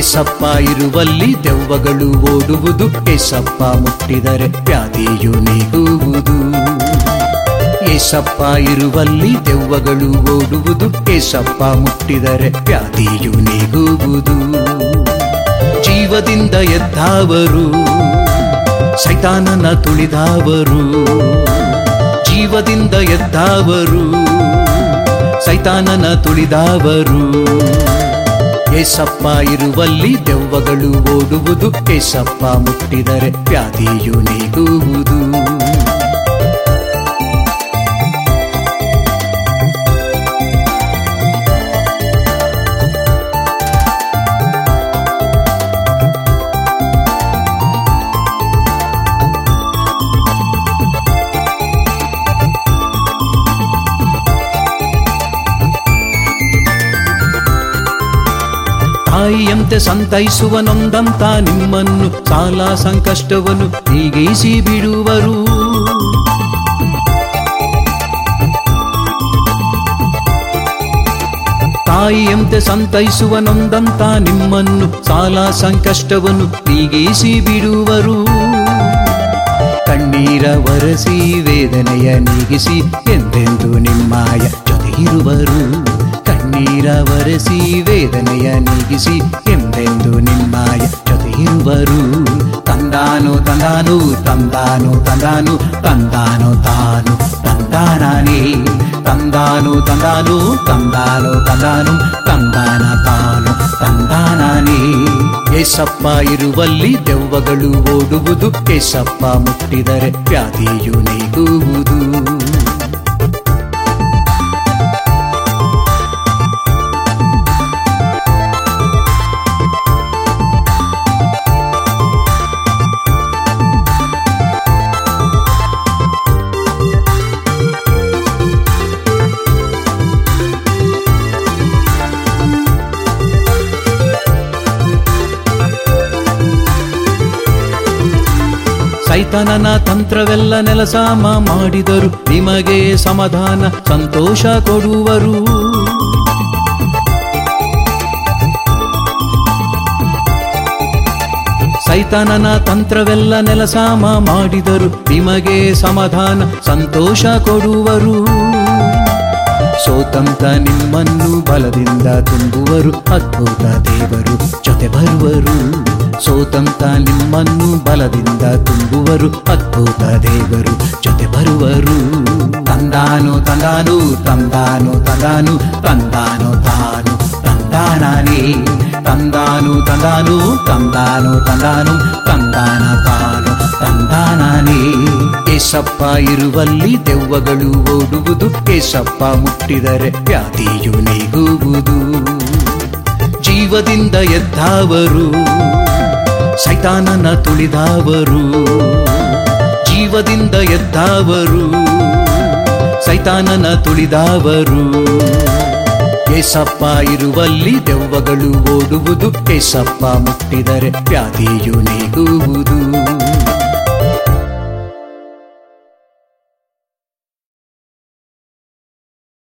ಏಸಪ್ಪ ಇರುವಲ್ಲಿ ದೆವ್ವಗಳು ಓಡುವುದು ಏಸಪ್ಪ ಮುಟ್ಟಿದರೆ ವ್ಯಾಧಿಯು ನೀಗುವುದು ಏಸಪ್ಪ ಇರುವಲ್ಲಿ ದೆವ್ವಗಳು ಓಡುವುದು ಏಸಪ್ಪ ಮುಟ್ಟಿದರೆ ವ್ಯಾಧಿಯು ನೀಗುವುದು ಜೀವದಿಂದ ಎದ್ದಾವರು ಸೈತಾನನ ತುಳಿದವರು ಜೀವದಿಂದ ಎದ್ದಾವರು ಸೈತಾನನ ತುಳಿದವರು ಏಸಪ್ಪ ಇರುವಲ್ಲಿ ದೆವ್ವಗಳು ಓಡುವುದು ಏಸಪ್ಪ ಮುಟ್ಟಿದರೆ ವ್ಯಾಧಿಯು ನೀಗುವುದು ತಾಯಿಯಂತೆ ಸಂತೈಸುವ ನೊಂದಂತ ನಿಮ್ಮನ್ನು ಸಾಲ ಸಂಕಷ್ಟವನ್ನು ನೀಗಿಸಿ ಬಿಡುವರು ತಾಯಿಯಂತೆ ಸಂತೈಸುವ ನೊಂದಂತ ನಿಮ್ಮನ್ನು ಸಾಲ ಸಂಕಷ್ಟವನ್ನು ನೀಗಿಸಿ ಬಿಡುವರು ಕಣ್ಣೀರ ಒರೆಸಿ ವೇದನೆಯ ನೀಗಿಸಿ ಎಂದೆಂದು ನಿಮ್ಮಾಯ ಜೊತೆಗಿರುವರು ಕಣ್ಣೀರ ಒರೆಸಿ ವೇದನೆಯ ನೀಗಿಸಿ ಎಂದೆಂದು ನಿಮ್ಮಾಯ ಜೊತೆಗಿರುವರು ತಂದಾನು ತಂದಾನು ತಂದಾನು ತಂದಾನು ತಂದಾನು ತಾನು ತಂದಾನೇ ತಂದಾನು ತಂದಾನು ತಂದಾನು ತಂದಾನು ತಂದಾನ ತಾನು ತಂದಾನೇ ಏಸಪ್ಪ ಇರುವಲ್ಲಿ ದೆವ್ವಗಳು ಓಡುವುದು ಏಸಪ್ಪ ಮುಟ್ಟಿದರೆ ವ್ಯಾಧಿಯು ನೀಗುವುದು ಸೈತಾನನ ತಂತ್ರವೆಲ್ಲ ನೆಲಸಾಮ ಮಾಡಿದರು ನಿಮಗೆ ಸಮಾಧಾನ ಸಂತೋಷ ಕೊಡುವರು ಸೈತಾನನ ತಂತ್ರವೆಲ್ಲ ನೆಲಸಾಮ ಮಾಡಿದರು ನಿಮಗೆ ಸಮಾಧಾನ ಸಂತೋಷ ಕೊಡುವರು ಸೋತಂತ ನಿಮ್ಮನ್ನು ಬಲದಿಂದ ತುಂಬುವರು ಅದ್ಭುತ ದೇವರು ಜೊತೆ ಬರುವರು ಸೋತಂತ ನಿಮ್ಮನ್ನು ಬಲದಿಂದ ತುಂಬುವರು ಅದ್ಭುತ ದೇವರು ಜೊತೆ ಬರುವರು ತಂದಾನು ತಂದಾನು ತಂದಾನು ತಂದಾನು ತಂದಾನು ತಾನು ತಂದಾನೇ ತಂದಾನು ತಂದಾನು ತಂದಾನು ತಂದಾನು ತಂದಾನ ತಾನು ತಂದಾನೇ ಏಸಪ್ಪ ಇರುವಲ್ಲಿ ದೆವ್ವಗಳು ಓಡುವುದು ಏಸಪ್ಪ ಮುಟ್ಟಿದರೆ ವ್ಯಾಧಿಯು ನೀಗುವುದು ಜೀವದಿಂದ ಎದ್ದಾವರು ಸೈತಾನನ ತುಳಿದವರು ಜೀವದಿಂದ ಎದ್ದಾವರು ಸೈತಾನನ ತುಳಿದವರು ಏಸಪ್ಪ ಇರುವಲ್ಲಿ ದೆವ್ವಗಳು ಓಡುವುದು ಏಸಪ್ಪ ಮುಟ್ಟಿದರೆ ವ್ಯಾಧಿಯು ನೀಗುವುದು